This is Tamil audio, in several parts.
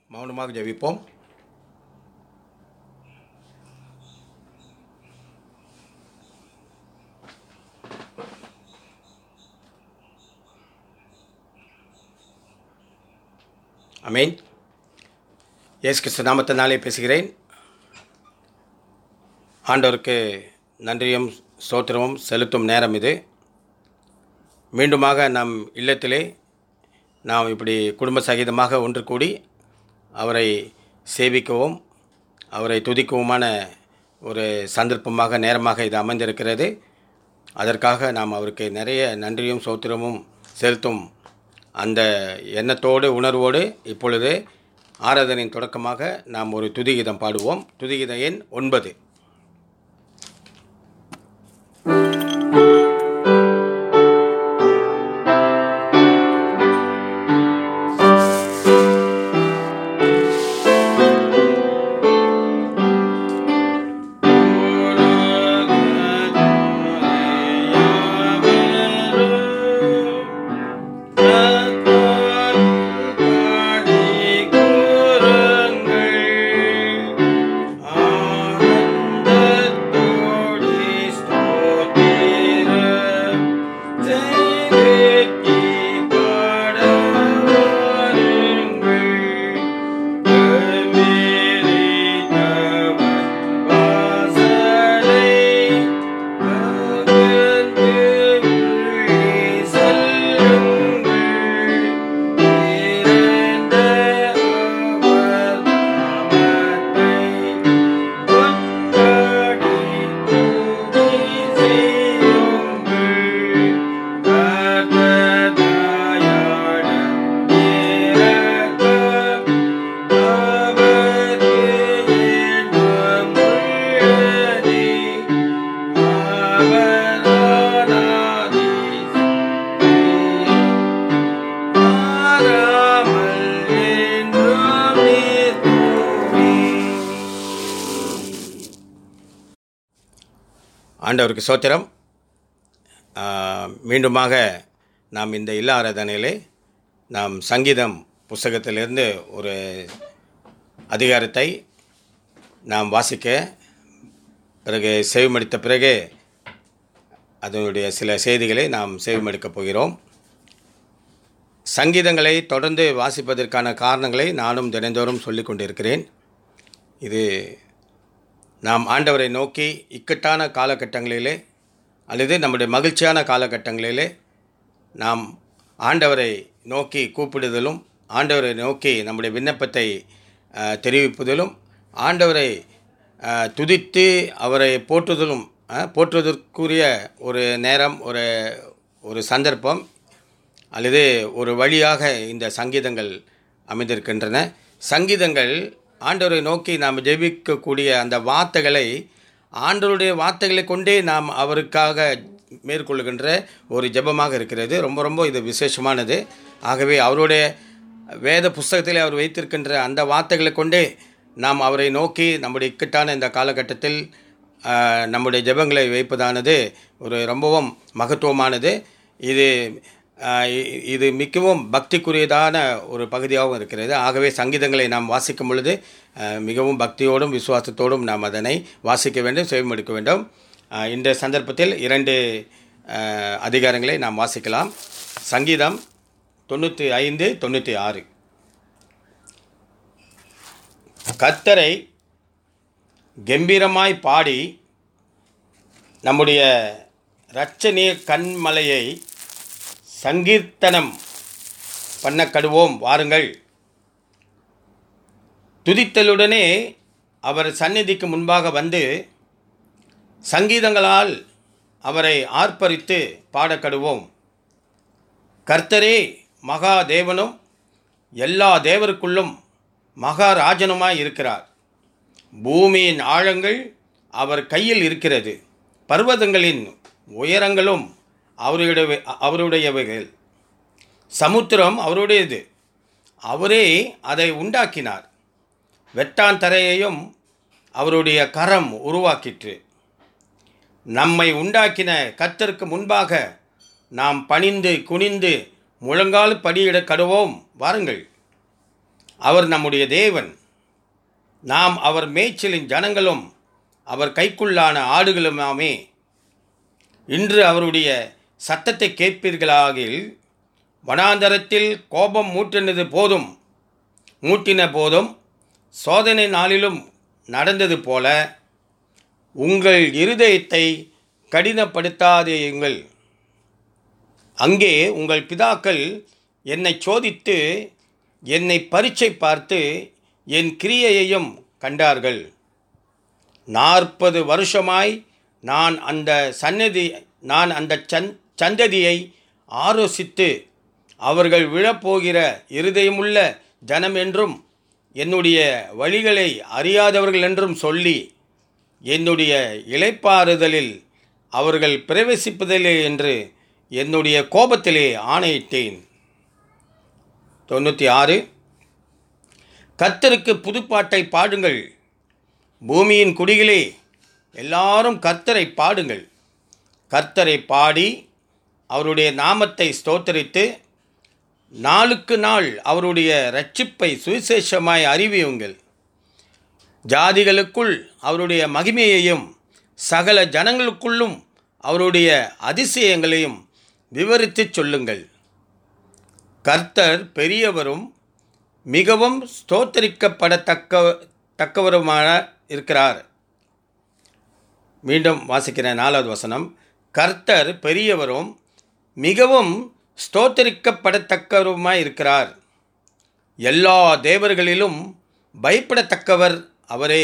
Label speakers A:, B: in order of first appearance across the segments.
A: மௌனமாக ஜெபிப்போம் அமேன் இயேசு கிறிஸ்து நாமத்தினாலே பேசுகிறேன் ஆண்டவருக்கு நன்றியும் ஸ்தோத்திரமும் செலுத்தும் நேரம் இது மீண்டுமாக நம் இல்லத்திலே நாம் இப்படி குடும்ப சகிதமாக ஒன்று கூடி அவரை சேவிக்கவும் அவரை துதிக்கவுமான ஒரு சந்தர்ப்பமாக நேரமாக இது அமைந்திருக்கிறது அதற்காக நாம் அவருக்கு நிறைய நன்றியும் சோத்திரமும் செலுத்தும் அந்த எண்ணத்தோடு உணர்வோடு இப்பொழுது ஆராதனையின் தொடக்கமாக நாம் ஒரு துதிகீதம் பாடுவோம் துதிகீத எண் ஒன்பது ஆண்டவருக்கு சோத்திரம் மீண்டுமாக நாம் இந்த இல்ல ஆராதனையிலே நாம் சங்கீதம் புஸ்தகத்திலிருந்து ஒரு அதிகாரத்தை நாம் வாசிக்க பிறகு செவிமடித்த பிறகு அதனுடைய சில செய்திகளை நாம் செவிமடிக்கப் போகிறோம் சங்கீதங்களை தொடர்ந்து வாசிப்பதற்கான காரணங்களை நானும் தினந்தோறும் சொல்லி கொண்டிருக்கிறேன் இது நாம் ஆண்டவரை நோக்கி இக்கட்டான காலகட்டங்களிலே அல்லது நம்முடைய மகிழ்ச்சியான காலகட்டங்களிலே நாம் ஆண்டவரை நோக்கி கூப்பிடுதலும் ஆண்டவரை நோக்கி நம்முடைய விண்ணப்பத்தை தெரிவிப்பதிலும் ஆண்டவரை துதித்து அவரை போற்றுதலும் போற்றுவதற்குரிய ஒரு நேரம் ஒரு ஒரு சந்தர்ப்பம் அல்லது ஒரு வழியாக இந்த சங்கீதங்கள் அமைந்திருக்கின்றன சங்கீதங்கள் ஆண்டவரை நோக்கி நாம் ஜெபிக்கக்கூடிய அந்த வார்த்தைகளை ஆண்டவருடைய வார்த்தைகளை கொண்டே நாம் அவருக்காக மேற்கொள்கின்ற ஒரு ஜெபமாக இருக்கிறது ரொம்ப ரொம்ப இது விசேஷமானது ஆகவே அவருடைய வேத புஸ்தகத்தில் அவர் வைத்திருக்கின்ற அந்த வார்த்தைகளை கொண்டே நாம் அவரை நோக்கி நம்முடைய இக்கட்டான இந்த காலகட்டத்தில் நம்முடைய ஜெபங்களை வைப்பதானது ஒரு ரொம்பவும் மகத்துவமானது இது இது மிகவும் பக்திக்குரியதான ஒரு பகுதியாகவும் இருக்கிறது ஆகவே சங்கீதங்களை நாம் வாசிக்கும் பொழுது மிகவும் பக்தியோடும் விசுவாசத்தோடும் நாம் அதனை வாசிக்க வேண்டும் செவிமடுக்க வேண்டும் இந்த சந்தர்ப்பத்தில் இரண்டு அதிகாரங்களை நாம் வாசிக்கலாம் சங்கீதம் தொண்ணூற்றி ஐந்து தொண்ணூற்றி ஆறு கத்தரை கம்பீரமாய் பாடி நம்முடைய இரட்சணிய கண்மலையை சங்கீர்த்தனம் பண்ண கடுவோம் வாருங்கள் துதித்தலுடனே அவர் சந்நிதிக்கு முன்பாக வந்து சங்கீதங்களால் அவரை ஆர்ப்பரித்து பாடக்கடுவோம் கர்த்தரே மகா தேவனும் எல்லா தேவருக்குள்ளும் மகாராஜனுமாய் இருக்கிறார் பூமியின் ஆழங்கள் அவர் கையில் இருக்கிறது பர்வதங்களின் உயரங்களும் அவருடைய அவருடையவைகள் சமுத்திரம் அவருடையது அவரே அதை உண்டாக்கினார் வெட்டான் தரையையும் அவருடைய கரம் உருவாக்கிற்று நம்மை உண்டாக்கின கர்த்தருக்கு முன்பாக நாம் பணிந்து குனிந்து முழங்கால் படியிட கடுவோம் வாருங்கள் அவர் நம்முடைய தேவன் நாம் அவர் மேய்ச்சலின் ஜனங்களும் அவர் கைக்குள்ளான ஆடுகளுமாமே இன்று அவருடைய சத்தத்தை கேட்பீர்களாகில் வனாந்தரத்தில் கோபம் மூட்டினது போதும் மூட்டின போதும் சோதனை நாளிலும் நடந்தது போல உங்கள் இருதயத்தை கடினப்படுத்தாதேயுங்கள் அங்கே உங்கள் பிதாக்கள் என்னை சோதித்து என்னை பரீட்சை பார்த்து என் கிரியையையும் கண்டார்கள் நாற்பது வருஷமாய் நான் அந்த சன்னதி நான் அந்த சந் சந்ததியை ஆலோசித்து அவர்கள் விழப்போகிற இருதயமுள்ள ஜனம் என்றும் என்னுடைய வழிகளை அறியாதவர்கள் என்றும் சொல்லி என்னுடைய இளைப்பாறுதலில் அவர்கள் பிரவேசிப்பதில்லை என்று என்னுடைய கோபத்திலே ஆணையிட்டேன் தொண்ணூற்றி ஆறு கர்த்தருக்கு புதுப்பாட்டை பாடுங்கள் பூமியின் குடிகளே எல்லாரும் கர்த்தரை பாடுங்கள் கர்த்தரை பாடி அவருடைய நாமத்தை ஸ்தோத்தரித்து நாளுக்கு நாள் அவருடைய ரட்சிப்பை சுவிசேஷமாய் அறிவியுங்கள் ஜாதிகளுக்குள் அவருடைய மகிமையையும் சகல ஜனங்களுக்குள்ளும் அவருடைய அதிசயங்களையும் விவரித்துச் சொல்லுங்கள் கர்த்தர் பெரியவரும் மிகவும் ஸ்தோத்தரிக்கப்படத்தக்க தக்கவருமான இருக்கிறார் மீண்டும் வாசிக்கிறேன் நாலாவது வசனம் கர்த்தர் பெரியவரும் மிகவும் ஸ்தோத்தரிக்கப்படத்தக்கவருமாய் இருக்கிறார் எல்லா தேவர்களிலும் பயப்படத்தக்கவர் அவரே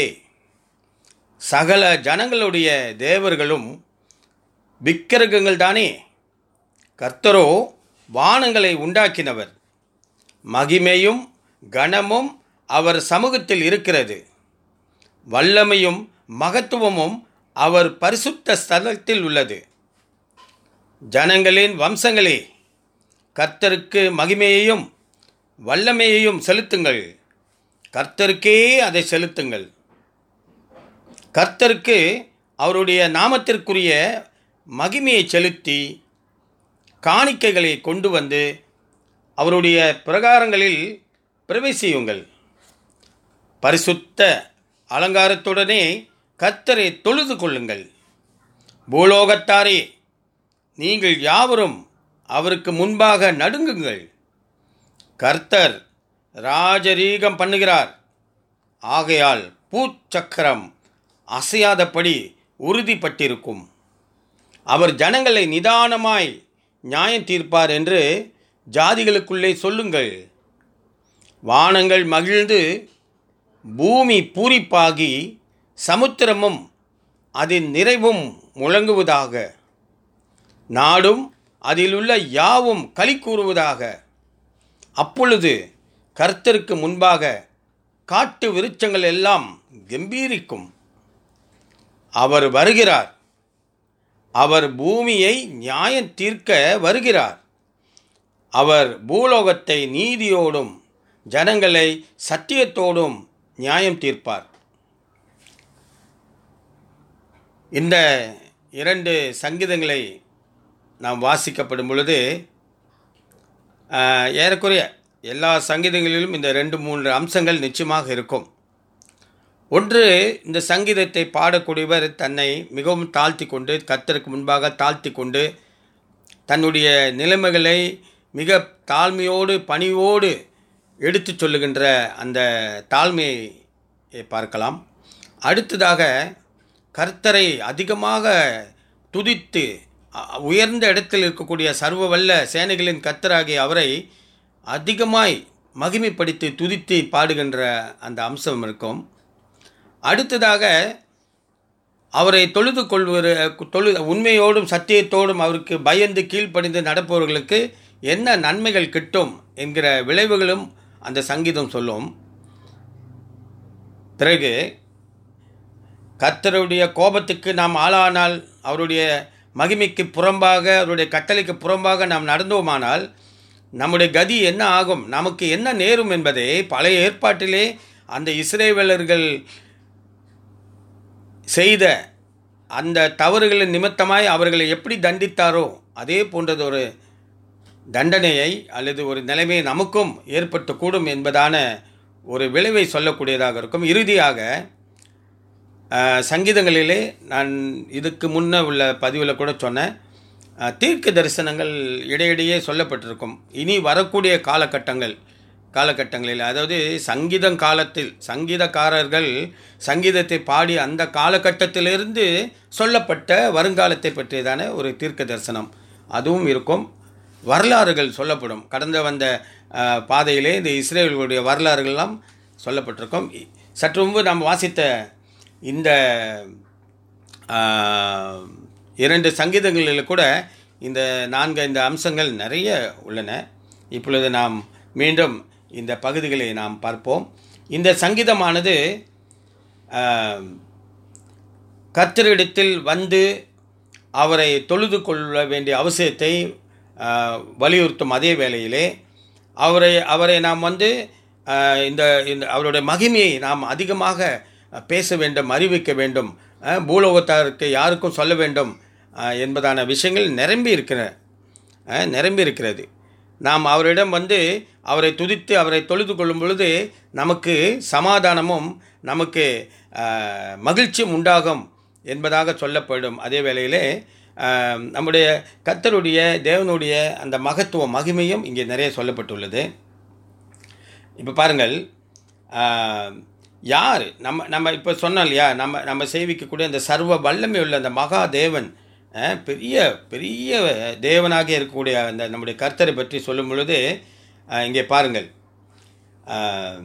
A: சகல ஜனங்களுடைய தேவர்களும் விக்கிரகங்கள் தானே கர்த்தரோ வானங்களை உண்டாக்கினவர் மகிமையும் கனமும் அவர் சமூகத்தில் இருக்கிறது வல்லமையும் மகத்துவமும் அவர் பரிசுத்த ஸ்தலத்தில் உள்ளது ஜனங்களின் வம்சங்களே கர்த்தருக்கு மகிமையையும் வல்லமையையும் செலுத்துங்கள் கர்த்தருக்கே அதை செலுத்துங்கள் கர்த்தருக்கு அவருடைய நாமத்திற்குரிய மகிமையை செலுத்தி காணிக்கைகளை கொண்டு வந்து அவருடைய பிரகாரங்களில் பிரவேசியுங்கள் பரிசுத்த அலங்காரத்துடனே கர்த்தரை தொழுது கொள்ளுங்கள் பூலோகத்தாரே நீங்கள் யாவரும் அவருக்கு முன்பாக நடுங்குங்கள் கர்த்தர் ராஜரீகம் பண்ணுகிறார் ஆகையால் பூச்சக்கரம் அசையாதபடி உறுதிப்பட்டிருக்கும் அவர் ஜனங்களை நிதானமாய் நியாயம் தீர்ப்பார் என்று ஜாதிகளுக்குள்ளே சொல்லுங்கள் வானங்கள் மகிழ்ந்து பூமி பூரிப்பாகி சமுத்திரமும் அதன் நிறைவும் முழங்குவதாக நாடும் அதிலுள்ள யாவும் களி கூறுவதாக அப்பொழுது கர்த்தருக்கு முன்பாக காட்டு விருட்சங்கள் எல்லாம் கம்பீரிக்கும் அவர் வருகிறார் அவர் பூமியை நியாயம் தீர்க்க வருகிறார் அவர் பூலோகத்தை நீதியோடும் ஜனங்களை சத்தியத்தோடும் நியாயம் தீர்ப்பார் இந்த இரண்டு சங்கீதங்களை நாம் வாசிக்கப்படும் பொழுது ஆஹ், ஏறக்குறைய எல்லா சங்கீதங்களிலும் இந்த ரெண்டு மூன்று அம்சங்கள் நிச்சயமாக இருக்கும் ஒன்று இந்த சங்கீதத்தை பாடக்கூடியவர் தன்னை மிகவும் தாழ்த்தி கொண்டு கர்த்தருக்கு முன்பாக தாழ்த்தி கொண்டு தன்னுடைய நிலைமைகளை மிக தாழ்மையோடு பணிவோடு எடுத்துச் சொல்லுகின்ற அந்த தாழ்மையை பார்க்கலாம் அடுத்ததாக கர்த்தரை அதிகமாக துதித்து அ- உயர்ந்த இடத்தில் இருக்கக்கூடிய சர்வ வல்ல சேனைகளின் கர்த்தராகிய அவரை அதிகமாய் மகிமைப்படுத்தி துதித்து பாடுகின்ற அந்த அம்சம் இருக்கும் அடுத்ததாக அவரை தொழுது கொள்வது தொழு உண்மையோடும் சத்தியத்தோடும் அவருக்கு பயந்து கீழ்ப்படிந்து நடப்பவர்களுக்கு என்ன நன்மைகள் கிட்டும் என்கிற விளைவுகளும் அந்த சங்கீதம் சொல்லும் பிறகு கர்த்தருடைய கோபத்துக்கு நாம் ஆளானால் அவருடைய மகிமைக்கு புறம்பாக அவருடைய கட்டளைக்கு புறம்பாக நாம் நடந்தோமானால் நம்முடைய கதி என்ன ஆகும் நமக்கு என்ன நேரும் என்பதை பழைய ஏற்பாட்டிலே அந்த இஸ்ரேவேலர்கள் செய்த அந்த தவறுகளின் நிமித்தமாய் அவர்களை எப்படி தண்டித்தாரோ அதே போன்றதொரு தண்டனையை அல்லது ஒரு நிலைமை நமக்கும் ஏற்பட்டுக்கூடும் என்பதான ஒரு விளைவை சொல்லக்கூடியதாக இருக்கும் இறுதியாக அஹ், சங்கீதங்களிலே நான் இதுக்கு முன்ன உள்ள பதிவில் கூட சொன்னேன் அஹ், தீர்க்க தரிசனங்கள் இடையிடையே சொல்லப்பட்டிருக்கும் இனி வரக்கூடிய காலகட்டங்கள் காலகட்டங்களில் அதாவது சங்கீதம் காலத்தில் சங்கீதக்காரர்கள் சங்கீதத்தை பாடி அந்த காலகட்டத்திலிருந்து சொல்லப்பட்ட வருங்காலத்தை பற்றியதான ஒரு தீர்க்க தரிசனம் அதுவும் இருக்கும் வரலாறுகள் சொல்லப்படும் கடந்த வந்த அஹ், பாதையிலே இந்த இஸ்ரேலுடைய வரலாறுகள்லாம் சொல்லப்பட்டிருக்கும் இ- சற்று முன்பு நாம் வாசித்த இந்த ஆஹ், இரண்டு சங்கீதங்களில் கூட இந்த நான்கு ஐந்து அம்சங்கள் நிறைய உள்ளன இப்பொழுது நாம் மீண்டும் இந்த பகுதிகளை நாம் பார்ப்போம் இந்த சங்கீதமானது ஆஹ், கர்த்தரிடத்தில் வந்து அவரை தொழுது கொள்ள வேண்டிய அவசியத்தை ஆஹ், வலியுறுத்தும் அதே வேளையிலே அவரை அவரை நாம் வந்து ஆஹ், இந்த இந்த அவருடைய மகிமையை நாம் அதிகமாக பேச வேண்டும் அறிவிக்க வேண்டும் ஆஹ், பூலோகத்தாருக்கு யாருக்கும் சொல்ல வேண்டும் ஆஹ், என்பதான விஷயங்கள் நிரம்பி இருக்கிற ஆஹ், நிரம்பி இருக்கிறது நாம் அவரிடம் வந்து அவரை துதித்து அவரை தொழுது கொள்ளும் பொழுது நமக்கு சமாதானமும் நமக்கு ஆஹ், மகிழ்ச்சியும் உண்டாகும் என்பதாக சொல்லப்படும் அதே வேளையிலே ஆஹ், நம்முடைய கர்த்தருடைய தேவனுடைய அந்த மகத்துவம் மகிமையும் இங்கே நிறைய சொல்லப்பட்டுள்ளது இப்போ பாருங்கள் ஆஹ், யார் நம்ம நம்ம இப்போ சொன்னோம் இல்லையா நம்ம நம்ம சேவிக்கக்கூடிய அந்த சர்வ வல்லமை உள்ள அந்த மகா தேவன் அஹ், பெரிய பெரிய தேவனாக இருக்கக்கூடிய அந்த நம்முடைய கர்த்தரை பற்றி சொல்லும் பொழுது அஹ், இங்கே பாருங்கள் ஆஹ்,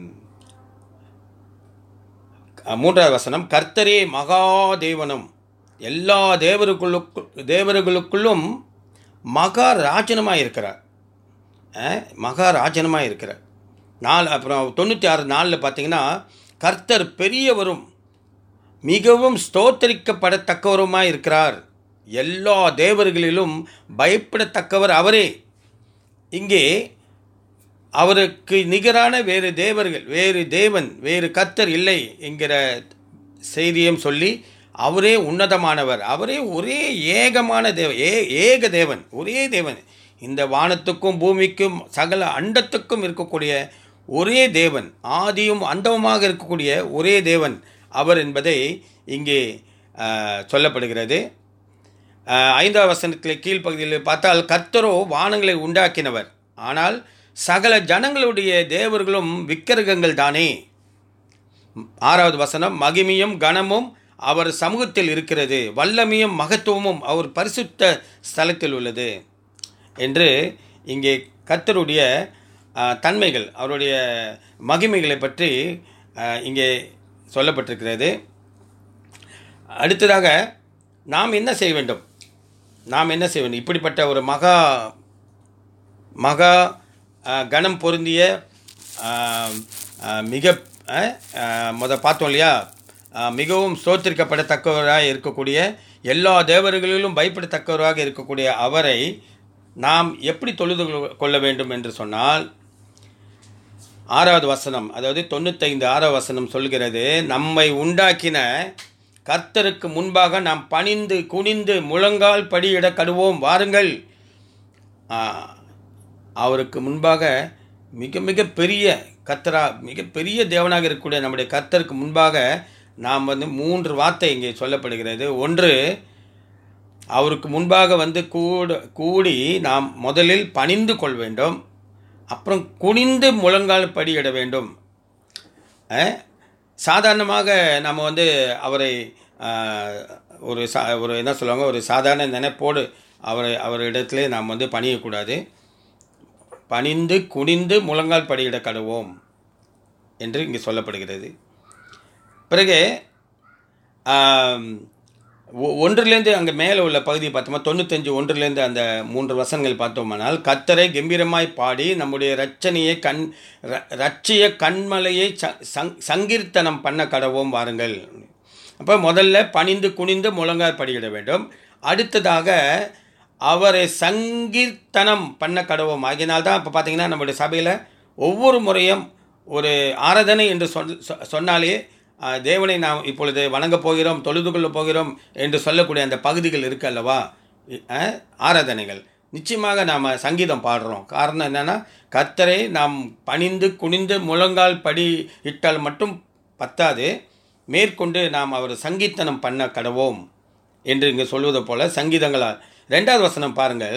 A: மூன்றாவது வசனம் கர்த்தரே மகா தேவனும் எல்லா தேவர்களுக்கு தேவர்களுக்குள்ளும் மகா ராஜனமாக இருக்கிறார் அஹ், மகா ராஜனமாக இருக்கிறார் நாலு அப்புறம் தொண்ணூற்றி ஆறு நாலில் பார்த்தீங்கன்னா கர்த்தர் பெரியவரும் மிகவும் ஸ்தோத்தரிக்கப்படத்தக்கவருமாய் இருக்கிறார் எல்லா தேவர்களிலும் பயப்படத்தக்கவர் அவரே இங்கே அவருக்கு நிகரான வேறு தேவர்கள் வேறு தேவன் வேறு கர்த்தர் இல்லை என்கிற செய்தியும் சொல்லி அவரே உன்னதமானவர் அவரே ஒரே ஏகமான தேவன் ஏ ஏக தேவன் ஒரே தேவன் இந்த வானத்துக்கும் பூமிக்கும் சகல அண்டத்துக்கும் இருக்கக்கூடிய ஒரே தேவன் ஆதியும் அந்தமுமாக இருக்கக்கூடிய ஒரே தேவன் அவர் என்பதை இங்கே ஆஹ், சொல்லப்படுகிறது ஆஹ், ஐந்தாவது வசனத்தில் கீழ்ப்பகுதியில் பார்த்தால் கர்த்தரோ வானங்களை உண்டாக்கினவர் ஆனால் சகல ஜனங்களுடைய தேவர்களும் விக்கிரகங்கள் தானே ஆறாவது வசனம் மகிமையும் கனமும் அவர் சமூகத்தில் இருக்கிறது வல்லமையும் மகத்துவமும் அவர் பரிசுத்த ஸ்தலத்தில் உள்ளது என்று இங்கே கர்த்தருடைய ஆஹ், தன்மைகள் அவருடைய மகிமைகளை பற்றி ஆஹ், இங்கே சொல்லப்பட்டிருக்கிறது அடுத்ததாக நாம் என்ன செய்ய வேண்டும் நாம் என்ன செய்ய வேண்டும் இப்படிப்பட்ட ஒரு மகா மகா அஹ், கணம் பொருந்திய அஹ், அஹ், மிக அஹ், அஹ், முத பார்த்தோம் இல்லையா அஹ், மிகவும் ஸ்தோத்திரிக்கப்படத்தக்கவராக இருக்கக்கூடிய எல்லா தேவர்களிலும் பயப்படத்தக்கவராக இருக்கக்கூடிய அவரை நாம் எப்படி தொழுது கொள்ள வேண்டும் என்று சொன்னால் ஆறாவது வசனம் அதாவது தொண்ணூத்தைந்து ஆறாவது வசனம் சொல்கிறது நம்மை உண்டாக்கின கர்த்தருக்கு முன்பாக நாம் பணிந்து குனிந்து முழங்கால் படியிட கடுவோம் வாருங்கள் ஆ, அவருக்கு முன்பாக மிக மிக பெரிய கர்த்தரா மிக பெரிய தேவனாக இருக்கக்கூடிய நம்முடைய கர்த்தருக்கு முன்பாக நாம் வந்து மூன்று வார்த்தை இங்கே சொல்லப்படுகிறது ஒன்று அவருக்கு முன்பாக வந்து கூட கூடி நாம் முதலில் பணிந்து கொள்ள வேண்டும் அப்புறம் குனிந்து முழங்கால் படியிட வேண்டும் அஹ், சாதாரணமாக நம்ம வந்து அவரை ஆஹ், ஒரு சா ஒரு என்ன சொல்லுவாங்க ஒரு சாதாரண நினைப்போடு அவரை அவரிடத்திலே நாம் வந்து பணியக்கூடாது பணிந்து குனிந்து முழங்கால் படியிட கடுவோம் என்று இங்கே சொல்லப்படுகிறது பிறகு ஆம், ஒ- ஒன்றிலேருந்து அங்கே மேலே உள்ள பகுதியை பார்த்தோமா தொண்ணூத்தஞ்சு ஒன்றிலேருந்து அந்த மூன்று வசனங்கள் பார்த்தோமானால் கத்தரை கம்பீரமாய் பாடி நம்முடைய ரச்சனையை கண் ர- ரட்சிய கண்மலையை ச- சங் சங்கீர்த்தனம் பண்ண கடவோம் வாருங்கள் அப்போ முதல்ல பணிந்து குனிந்து முழங்கால் படியிட வேண்டும் அடுத்ததாக அவரை சங்கீர்த்தனம் பண்ண கடவோம் ஆகினால் தான் இப்போ பார்த்தீங்கன்னா நம்முடைய சபையில் ஒவ்வொரு முறையும் ஒரு ஆராதனை என்று சொல் சொ- சொன்னாலே ஆஹ், தேவனை நாம் இப்பொழுது வணங்கப் போகிறோம் தொழுது கொள்ளப் போகிறோம் என்று சொல்லக்கூடிய அந்த பகுதிகள் இருக்கு அல்லவா இ- ஆஹ், ஆராதனைகள் நிச்சயமாக நாம் சங்கீதம் பாடுறோம் காரணம் என்னென்னா கர்த்தரை நாம் பணிந்து குனிந்து முழங்கால் படி இட்டால் மட்டும் பத்தாது மேற்கொண்டு நாம் அவர் சங்கீத்தனம் பண்ண கடவோம் என்று இங்கே சொல்வது போல சங்கீதங்களால் ரெண்டாவது வசனம் பாருங்கள்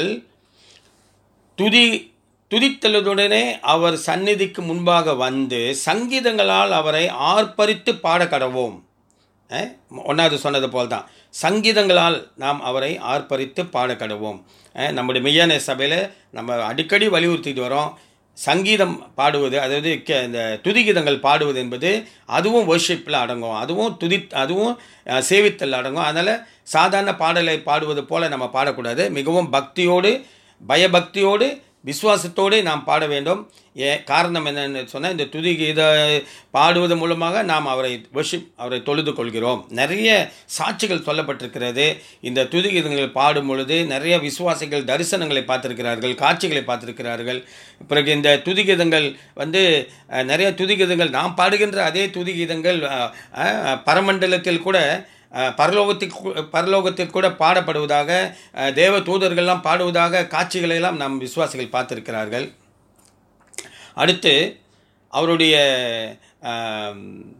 A: துதி துதித்தலுடனே அவர் சந்நிதிக்கு முன்பாக வந்து சங்கீதங்களால் அவரை ஆர்ப்பரித்து பாட கடவோம் அஹ், ஒன்றாவது சொன்னது போல் தான் சங்கீதங்களால் நாம் அவரை ஆர்ப்பரித்து பாட கடவோம் அஹ், நம்முடைய மெய்யான சபையில் நம்ம அடிக்கடி வலியுறுத்திட்டு வரோம் சங்கீதம் பாடுவது அதாவது க- இந்த துதிகீதங்கள் பாடுவது என்பது அதுவும் ஒர்ஷிப்பில் அடங்கும் அதுவும் துதி அதுவும் அஹ், சேவித்தல் அடங்கும் அதனால் சாதாரண பாடலை பாடுவது போல நம்ம பாடக்கூடாது மிகவும் பக்தியோடு பயபக்தியோடு விசுவாசத்தோடு நாம் பாட வேண்டும் ஏ காரணம் என்னன்னு சொன்னால் இந்த துதி கீத பாடுவது மூலமாக நாம் அவரை வர்ஷிப் அவரை தொழுது கொள்கிறோம் நிறைய சாட்சிகள் சொல்லப்பட்டிருக்கிறது இந்த துதி கீதங்கள் பாடும் பொழுது நிறைய விசுவாசிகள் தரிசனங்களை பார்த்திருக்கிறார்கள் காட்சிகளை பார்த்திருக்கிறார்கள் பிறகு இந்த துதி கீதங்கள் வந்து அஹ், நிறைய துதி கீதங்கள் நாம் பாடுகின்ற அதே துதி கீதங்கள் அஹ், அஹ், பரமண்டலத்தில் கூட அஹ், பரலோகத்திற்கு பரலோகத்தில் கூட பாடப்படுவதாக அஹ், தேவ தூதர்கள்லாம் பாடுவதாக காட்சிகளை எல்லாம் நம் விசுவாசிகள் பார்த்திருக்கிறார்கள் அடுத்து அவருடைய ஆம்,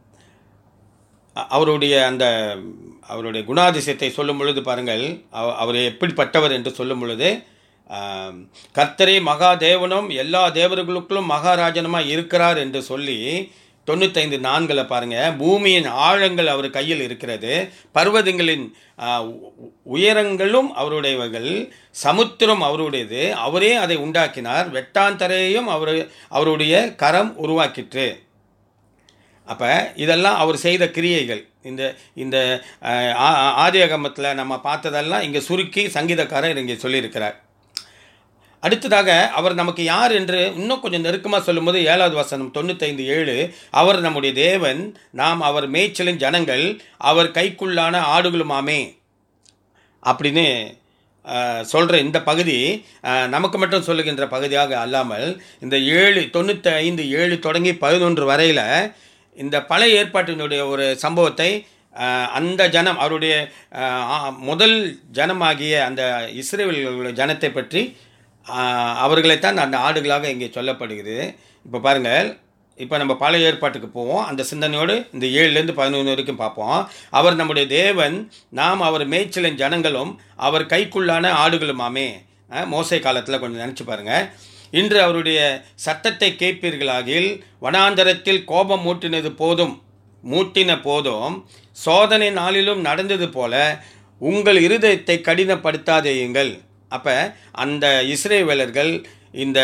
A: அ- அவருடைய அந்த அவருடைய குணாதிசயத்தை சொல்லும் பொழுது பாருங்கள் அவ- அவர் எப்படிப்பட்டவர் என்று சொல்லும் பொழுது ஆம், கர்த்தரே மகா தேவனும் எல்லா தேவர்களுக்குள்ளும் மகாராஜனுமாய் இருக்கிறார் என்று சொல்லி தொண்ணூத்தைந்து நான்கில் பாருங்க பூமியின் ஆழங்கள் அவர் கையில் இருக்கிறது பர்வதங்களின் ஆ, உ- உயரங்களும் அவருடையவர்கள் சமுத்திரம் அவருடையது அவரே அதை உண்டாக்கினார் வெட்டாந்தரையையும் அவர் அவருடைய கரம் உருவாக்கிற்று அப்போ இதெல்லாம் அவர் செய்த கிரியைகள் இந்த இந்த அஹ், ஆ- ஆ- ஆதியாகமத்தில் நம்ம பார்த்ததெல்லாம் இங்கே சுருக்கி சங்கீதக்காரர் இங்கே சொல்லியிருக்கிறார் அடுத்ததாக அவர் நமக்கு யார் என்று இன்னும் கொஞ்சம் நெருக்கமாக சொல்லும்போது ஏழாவது வசனம் தொண்ணூத்தைந்து ஏழு அவர் நம்முடைய தேவன் நாம் அவர் மேய்ச்சலின் ஜனங்கள் அவர் கைக்குள்ளான ஆடுகளுமாமே அப்படின்னு சொல்கிற இந்த பகுதி அஹ், நமக்கு மட்டும் சொல்லுகின்ற பகுதியாக அல்லாமல் இந்த ஏழு தொண்ணூற்றி ஐந்து ஏழு தொடங்கி பதினொன்று வரையில் இந்த பழைய ஏற்பாட்டினுடைய ஒரு சம்பவத்தை அஹ், அந்த ஜனம் அவருடைய அஹ், ஆ- முதல் ஜனமாகிய அந்த இஸ்ரேல் ஜனத்தை பற்றி அஹ், அவர்களைத்தான் அந்த ஆடுகளாக இங்கே சொல்லப்படுகிறது இப்போ பாருங்கள் இப்போ நம்ம பழைய ஏற்பாட்டுக்கு போவோம் அந்த சிந்தனையோடு இந்த ஏழுலேருந்து பதினொன்று வரைக்கும் பார்ப்போம் அவர் நம்முடைய தேவன் நாம் அவர் மேய்ச்சலின் ஜனங்களும் அவர் கைக்குள்ளான ஆடுகளுமாமே அஹ், மோசே காலத்தில் கொஞ்சம் நினச்சி பாருங்கள் இன்று அவருடைய சத்தத்தை கேட்பீர்களாகில் வனாந்தரத்தில் கோபம் மூட்டினது போதும் மூட்டின போதும் சோதனை நாளிலும் நடந்தது போல உங்கள் இருதயத்தை கடினப்படுத்தாதேயுங்கள் அப்போ அந்த இஸ்ரேவேலர்கள் இந்த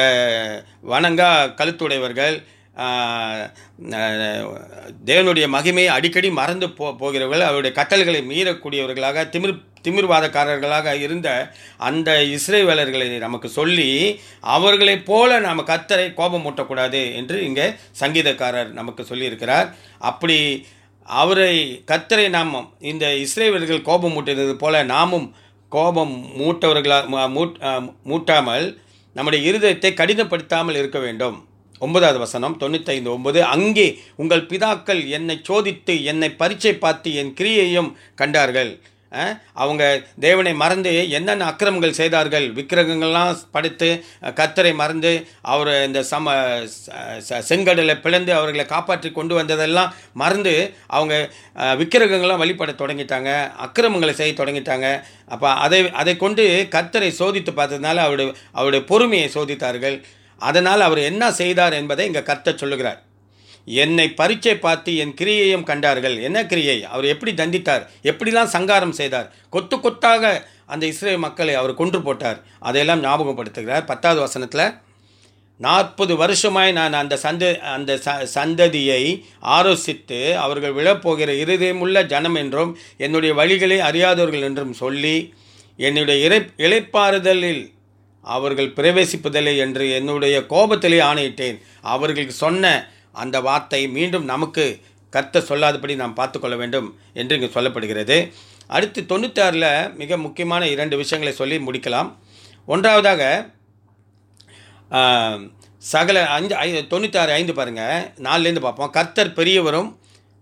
A: வணங்கா கழுத்துடையவர்கள் ஆஹ், ஆஹ், தேவனுடைய மகிமையை அடிக்கடி மறந்து போ போகிறவர்கள் அவருடைய கட்டளைகளை மீறக்கூடியவர்களாக திமிர் திமிர்வாதக்காரர்களாக இருந்த அந்த இஸ்ரேவேலர்களை நமக்கு சொல்லி அவர்களைப் போல நாம் கத்தரை கோபம் மூட்டக்கூடாது என்று இங்கே சங்கீதக்காரர் நமக்கு சொல்லியிருக்கிறார் அப்படி அவரை கத்தரை நாம் இந்த இஸ்ரேவேலர்கள் கோபம் மூட்டினது போல நாமும் கோபம் மூட்டவர்களாக மூட் அஹ், மூட்டாமல் நம்முடைய இருதயத்தை கடினப்படுத்தாமல் இருக்க வேண்டும் ஒன்பதாவது வசனம் தொண்ணூத்தைந்து ஒன்பது அங்கே உங்கள் பிதாக்கள் என்னை சோதித்து என்னை பரீட்சை பார்த்து என் கிரியையும் கண்டார்கள் அஹ், அவங்க தேவனை மறந்து என்னென்ன அக்கிரமங்கள் செய்தார்கள் விக்கிரகங்கள்லாம் படைத்து அஹ், கர்த்தரை மறந்து அவர் இந்த சம ச- ச- செங்கடலை பிளந்து அவர்களை காப்பாற்றி கொண்டு வந்ததெல்லாம் மறந்து அவங்க அஹ், விக்கிரகங்கள்லாம் வழிபட தொடங்கிட்டாங்க அக்கிரமங்களை செய்ய தொடங்கிட்டாங்க அப்போ அதை அதை கொண்டு கர்த்தரை சோதித்து பார்த்ததுனால அவருடைய அவருடைய பொறுமையை சோதித்தார்கள் அதனால் அவர் என்ன செய்தார் என்பதை இங்கே கர்த்தர் சொல்லுகிறார் என்னை பரீட்சை பார்த்து என் கிரியையும் கண்டார்கள் என்ன கிரியை அவர் எப்படி தண்டித்தார் எப்படிலாம் சங்காரம் செய்தார் கொத்து கொத்தாக அந்த இஸ்ரேல் மக்களை அவர் கொன்று போட்டார் அதையெல்லாம் ஞாபகப்படுத்துகிறார் பத்தாவது வசனத்தில் நாற்பது வருஷமாய் நான் அந்த சந்த அந்த ச சந்ததியை ஆலோசித்து அவர்கள் விழப்போகிற இருதயமுள்ள ஜனம் என்றும் என்னுடைய வழிகளை அறியாதவர்கள் என்றும் சொல்லி என்னுடைய இறை இளைப்பாறுதலில் அவர்கள் பிரவேசிப்பதில்லை என்று என்னுடைய கோபத்திலே ஆணையிட்டேன் அவர்களுக்கு சொன்ன அந்த வார்த்தை மீண்டும் நமக்கு கர்த்த சொல்லாதபடி நாம் பார்த்துக்கொள்ள வேண்டும் என்று இங்கு சொல்லப்படுகிறது அடுத்து தொண்ணூத்தாறில் மிக முக்கியமான இரண்டு விஷயங்களை சொல்லி முடிக்கலாம் ஒன்றாவதாக ஆம், சகல அஞ்சு ஐ தொண்ணூத்தாறு ஐந்து பாருங்கள் நாலுலேருந்து பார்ப்போம் கர்த்தர் பெரியவரும்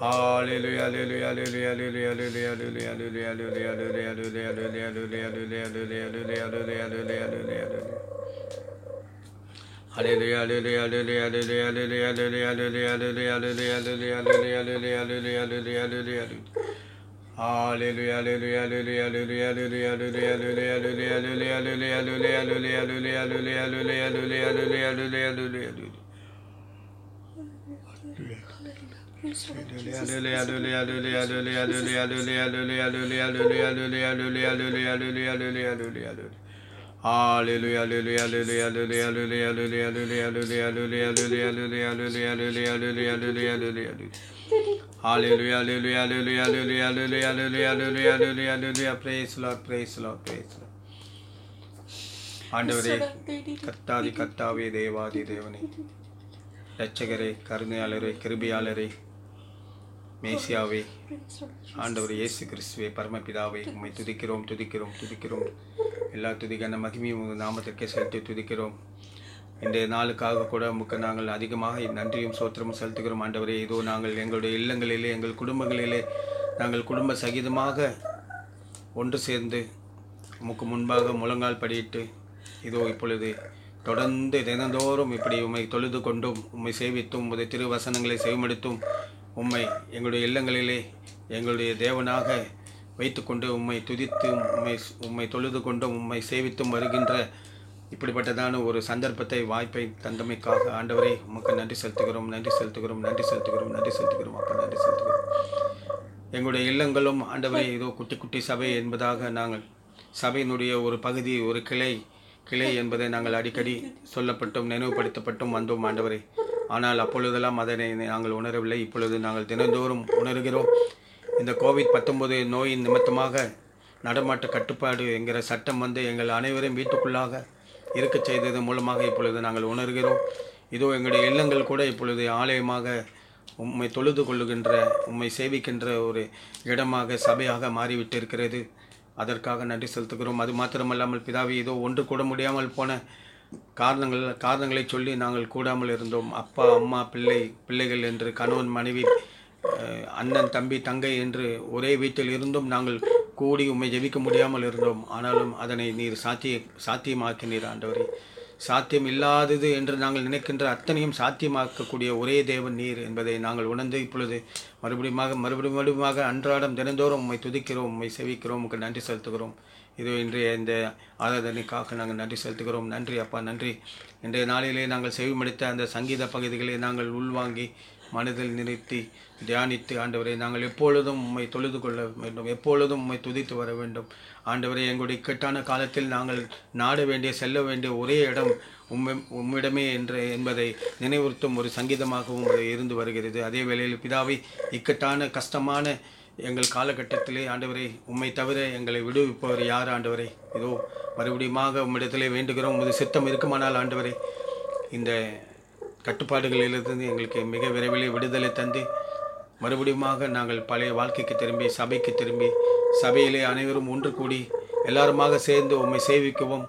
A: Hallelujah, hallelujah, hallelujah, hallelujah, hallelujah, hallelujah, hallelujah, hallelujah, hallelujah, hallelujah, hallelujah, hallelujah, hallelujah, hallelujah, hallelujah, hallelujah, hallelujah, hallelujah. Hallelujah, hallelujah, hallelujah, hallelujah, hallelujah, hallelujah, hallelujah, hallelujah, hallelujah, hallelujah, hallelujah, hallelujah, hallelujah, hallelujah, hallelujah. Hallelujah, hallelujah, hallelujah, hallelujah, hallelujah, hallelujah, hallelujah, hallelujah, hallelujah, hallelujah, hallelujah, hallelujah, hallelujah, hallelujah, hallelujah, hallelujah, hallelujah, hallelujah, hallelujah. Hallelujah, hallelujah, hallelujah, hallelujah, hallelujah, hallelujah, hallelujah, hallelujah, hallelujah. Praise Lord, praise Lord, praise Lord. ஆண்டவரே கத்தாதி கத்தாவே தேவாதி தேவனே இரட்சகரே கருணையாளரே கிருபியாளரே மேசியாவே ஆண்டவர் இயேசு கிறிஸ்துவே பரமபிதாவே உம்மை துதிக்கிறோம் துதிக்கிறோம் துதிக்கிறோம் எல்லா துதிக்கான மகிமையும் உங்கள் நாமத்திற்கே செலுத்தி துதிக்கிறோம் இன்றைய நாளுக்காக கூட உமக்கு நாங்கள் அதிகமாக நன்றியும் சோத்திரமும் செலுத்துகிறோம் ஆண்டவரே இதோ நாங்கள் எங்களுடைய இல்லங்களிலே எங்கள் குடும்பங்களிலே நாங்கள் குடும்ப சகிதமாக ஒன்று சேர்ந்து உமக்கு முன்பாக முழங்கால் படியிட்டு இதோ இப்பொழுது தொடர்ந்து தினந்தோறும் இப்படி உம்மை தொழுது கொண்டும் உம்மை சேவித்தும் உமது திருவசனங்களை செவிமடுத்தும் உம்மை எங்களுடைய இல்லங்களிலே எங்களுடைய தேவனாக வைத்துக்கொண்டு உம்மை துதித்தும் உம்மை உம்மை தொழுது கொண்டும் உம்மை சேவித்தும் வருகின்ற இப்படிப்பட்டதான ஒரு சந்தர்ப்பத்தை வாய்ப்பை தந்தமைக்காக ஆண்டவரை உமக்கு நன்றி செலுத்துகிறோம் நன்றி செலுத்துகிறோம் நன்றி செலுத்துகிறோம் நன்றி செலுத்துகிறோம் அப்போ நன்றி செலுத்துகிறோம் எங்களுடைய இல்லங்களும் ஆண்டவரை ஏதோ குட்டி குட்டி சபை என்பதாக நாங்கள் சபையினுடைய ஒரு பகுதி ஒரு கிளை கிளை என்பதை நாங்கள் அடிக்கடி சொல்லப்பட்டும் நினைவுபடுத்தப்பட்டும் வந்தோம் ஆண்டவரை ஆனால் அப்பொழுதெல்லாம் அதனை நாங்கள் உணரவில்லை இப்பொழுது நாங்கள் தினந்தோறும் உணர்கிறோம் இந்த கோவிட் பத்தொன்பது நோயின் நிமித்தமாக நடமாட்ட கட்டுப்பாடு என்கிற சட்டம் வந்து எங்கள் அனைவரையும் வீட்டுக்குள்ளாக இருக்கச் செய்தது மூலமாக இப்பொழுது நாங்கள் உணர்கிறோம் இதோ எங்களுடைய இல்லங்கள் கூட இப்பொழுது ஆலயமாக உம்மை தொழுது கொள்ளுகின்ற உம்மை சேவிக்கின்ற ஒரு இடமாக சபையாக மாறிவிட்டிருக்கிறது அதற்காக நன்றி செலுத்துகிறோம் அது மாத்திரமல்லாமல் பிதாவி இதோ ஒன்று கூட முடியாமல் போன காரணங்கள் காரணங்களை சொல்லி நாங்கள் கூடாமல் இருந்தோம் அப்பா அம்மா பிள்ளை பிள்ளைகள் என்று கணவன் மனைவி அஹ், அண்ணன் தம்பி தங்கை என்று ஒரே வீட்டில் இருந்தும் நாங்கள் கூடி உம்மை ஜெபிக்க முடியாமல் இருந்தோம் ஆனாலும் அதனை நீர் சாத்திய சாத்தியமாக்கினீர் ஆண்டவரே சாத்தியம் இல்லாதது என்று நாங்கள் நினைக்கின்ற அத்தனையும் சாத்தியமாக்கக்கூடிய ஒரே தேவன் நீர் என்பதை நாங்கள் உணர்ந்து இப்பொழுது மறுபடியுமாக மறுபடியும் மறுபடியுமாக அன்றாடம் தினந்தோறும் உம்மை துதிக்கிறோம் உம்மை செவிக்கிறோம் உமக்கு நன்றி செலுத்துகிறோம் இது இன்றைய இந்த ஆராதனைக்காக நாங்கள் நன்றி செலுத்துகிறோம் நன்றி அப்பா நன்றி இன்றைய நாளிலே நாங்கள் செவிமடித்த அந்த சங்கீத பகுதிகளை நாங்கள் உள்வாங்கி மனதில் நிறுத்தி தியானித்து ஆண்டவரை நாங்கள் எப்பொழுதும் உம்மை தொழுது கொள்ள வேண்டும் எப்பொழுதும் உம்மை துதித்து வர வேண்டும் ஆண்டவரை எங்களுடைய இக்கட்டான காலத்தில் நாங்கள் நாட வேண்டிய செல்ல வேண்டிய ஒரே இடம் உம்மை உம்மிடமே என்று என்பதை நினைவுறுத்தும் ஒரு சங்கீதமாகவும் அது இருந்து வருகிறது அதே வேளையில் பிதாவை இக்கட்டான கஷ்டமான எங்கள் காலகட்டத்திலே ஆண்டவரை உம்மை தவிர எங்களை விடுவிப்பவர் யார் ஆண்டவரை இதோ மறுபடியுமாக உம்மிடத்திலே வேண்டுகிறோம் உமது சித்தம் இருக்குமானால் ஆண்டவரை இந்த கட்டுப்பாடுகளிலிருந்து எங்களுக்கு மிக விரைவிலே விடுதலை தந்து மறுபடியுமாக நாங்கள் பழைய வாழ்க்கைக்கு திரும்பி சபைக்கு திரும்பி சபையிலே அனைவரும் ஒன்று கூடி எல்லாருமாக சேர்ந்து உம்மை சேவிக்கவும்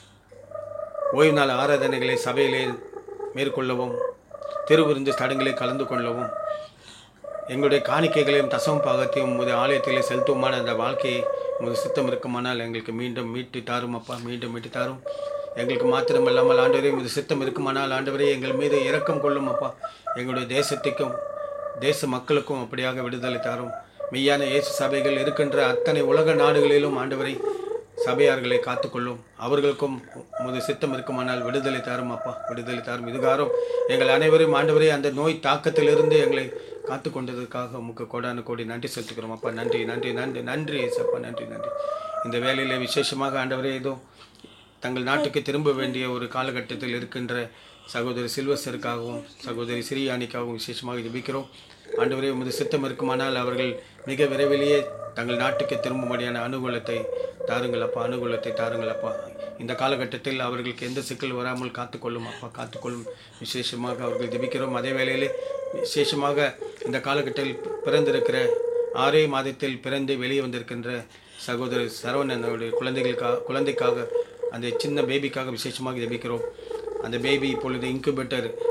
A: ஓய்வு நாள் ஆராதனைகளை சபையிலே மேற்கொள்ளவும் திருவிருந்து தடங்களில் கலந்து கொள்ளவும் எங்களுடைய காணிக்கைகளையும் தசம பாகத்தையும் உமது ஆலயத்திலே செலுத்துமான அந்த வாழ்க்கையை உமது சித்தம் இருக்குமானால் எங்களுக்கு மீண்டும் மீட்டு தாரும் அப்பா மீண்டும் மீட்டு தாரும் எங்களுக்கு மாத்திரமல்லாமல் ஆண்டவரே உமது சித்தம் இருக்குமானால் ஆண்டவரே எங்கள் மீது இரக்கம் கொள்ளும் அப்பா எங்களுடைய தேசத்துக்கும் தேச மக்களுக்கும் அப்படியாக விடுதலை தாரும் மெய்யான இயேசு சபைகள் இருக்கின்ற அத்தனை உலக நாடுகளிலும் ஆண்டவரை சபையார்களை காத்துக்கொள்ளும் அவர்களுக்கும் உமது சித்தம் இருக்குமானால் விடுதலை தாரும் அப்பா விடுதலை தாரும் இதுகாரும் எங்கள் அனைவரும் ஆண்டவரே அந்த நோய் தாக்கத்திலிருந்து எங்களை காத்து கொண்டதற்காக உமக்கு கோடான கோடி நன்றி செலுத்துக்கிறோம் அப்பா நன்றி நன்றி நன்றி நன்றி ஏசப்பா நன்றி நன்றி இந்த வேலையிலே விசேஷமாக ஆண்டவரே ஏதோ தங்கள் நாட்டுக்கு திரும்ப வேண்டிய ஒரு காலகட்டத்தில் இருக்கின்ற சகோதரி சில்வஸ்டருக்காகவும் சகோதரி சிறியானிக்காகவும் விசேஷமாக ஜெபிக்கிறோம் ஆண்டவரே உமது சித்தம் இருக்குமானால் அவர்கள் மிக விரைவிலேயே தங்கள் நாட்டுக்கு திரும்பும்படியான அனுகூலத்தை தாருங்கள் அப்பா அனுகூலத்தை தாருங்கள் அப்பா இந்த காலகட்டத்தில் அவர்களுக்கு எந்த சிக்கல் வராமல் காத்துக்கொள்ளும் அப்பா காத்துக்கொள்ளும் விசேஷமாக அவர்கள் ஜெபிக்கிறோம் அதே வேளையிலே விசேஷமாக இந்த காலகட்டத்தில் பிறந்திருக்கிற ஆறே மாதத்தில் பிறந்து வெளியே வந்திருக்கின்ற சகோதரர் சரவணன் அவருடைய குழந்தைகளுக்காக குழந்தைக்காக அந்த சின்ன பேபிக்காக விசேஷமாக ஜெபிக்கிறோம் அந்த பேபி இப்பொழுது இன்குபேட்டர்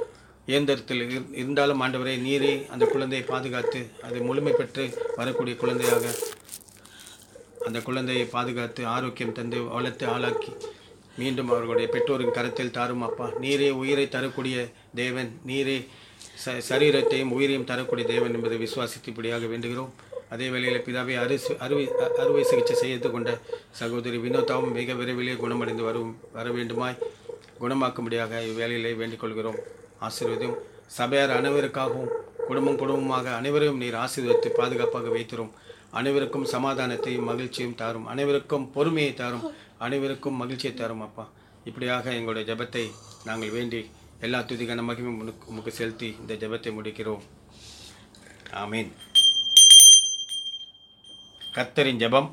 A: இயந்திரத்தில் இரு- இருந்தாலும் ஆண்டவரே நீரே அந்த குழந்தையை பாதுகாத்து அது முழுமை பெற்று வரக்கூடிய குழந்தையாக அந்த குழந்தையை பாதுகாத்து ஆரோக்கியம் தந்து வளர்த்து ஆளாக்கி மீண்டும் அவர்களுடைய பெற்றோரின் கரத்தில் தாரும் அப்பா நீரே உயிரை தரக்கூடிய தேவன் நீரே ச சரீரத்தையும் உயிரையும் தரக்கூடிய தேவன் என்பதை விசுவாசித்தபடியாக வேண்டுகிறோம் அதே வேளையில் பிதாவை அறு அறுவை அ- அறுவை சிகிச்சை செய்து கொண்ட சகோதரி வினோதாவும் மிக விரைவிலே குணமடைந்து வரும் வர வேண்டுமாய் குணமாக்கும்படியாக இவ்வேளையிலே வேண்டிக் கொள்கிறோம் ஆசீர்வதும் சபையார் அனைவருக்காகவும் குடும்பம் குடும்பமாக அனைவரையும் நீர் ஆசீர்வதித்து பாதுகாப்பாக வைத்திரும் அனைவருக்கும் சமாதானத்தையும் மகிழ்ச்சியும் தாரும் அனைவருக்கும் பொறுமையை தாரும் அனைவருக்கும் மகிழ்ச்சியை தாரும் அப்பா இப்படியாக எங்களுடைய ஜெபத்தை நாங்கள் வேண்டி எல்லா துதிகான மகிமையும் உனக்கு உமக்கு செலுத்தி இந்த ஜெபத்தை முடிக்கிறோம் ஆமீன் கர்த்தரின் ஜெபம்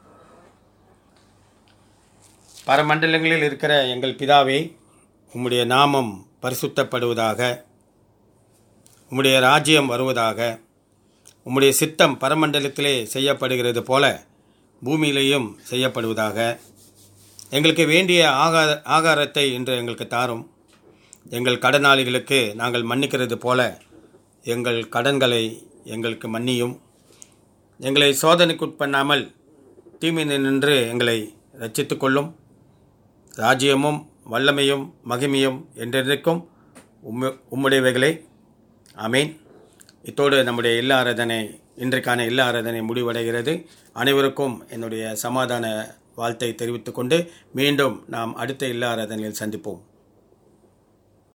A: பரமண்டலங்களில் இருக்கிற எங்கள் பிதாவே உம்முடைய நாமம் பரிசுத்தப்படுவதாக உம்முடைய ராஜ்யம் வருவதாக உம்முடைய சித்தம் பரமண்டலத்திலே செய்யப்படுகிறது போல பூமியிலேயும் செய்யப்படுவதாக எங்களுக்கு வேண்டிய ஆகார ஆகாரத்தை இன்று எங்களுக்கு தாரும் எங்கள் கடனாளிகளுக்கு நாங்கள் மன்னிக்கிறது போல எங்கள் கடன்களை எங்களுக்கு மன்னியும் எங்களை சோதனைக்குட்பண்ணாமல் தீமை நின்று எங்களை ரட்சித்துக் கொள்ளும் ராஜ்யமும் வல்லமையும் மகிமையும் என்றென்றைக்கும் உம்ம உம்முடையவைகளே ஆமீன் இத்தோடு நம்முடைய இல்ல ஆராதனை இன்றைக்கான இல்ல ஆராதனை முடிவடைகிறது அனைவருக்கும் என்னுடைய சமாதான வாழ்த்தை தெரிவித்துக்கொண்டு மீண்டும் நாம் அடுத்த இல்ல ஆராதனையில் சந்திப்போம்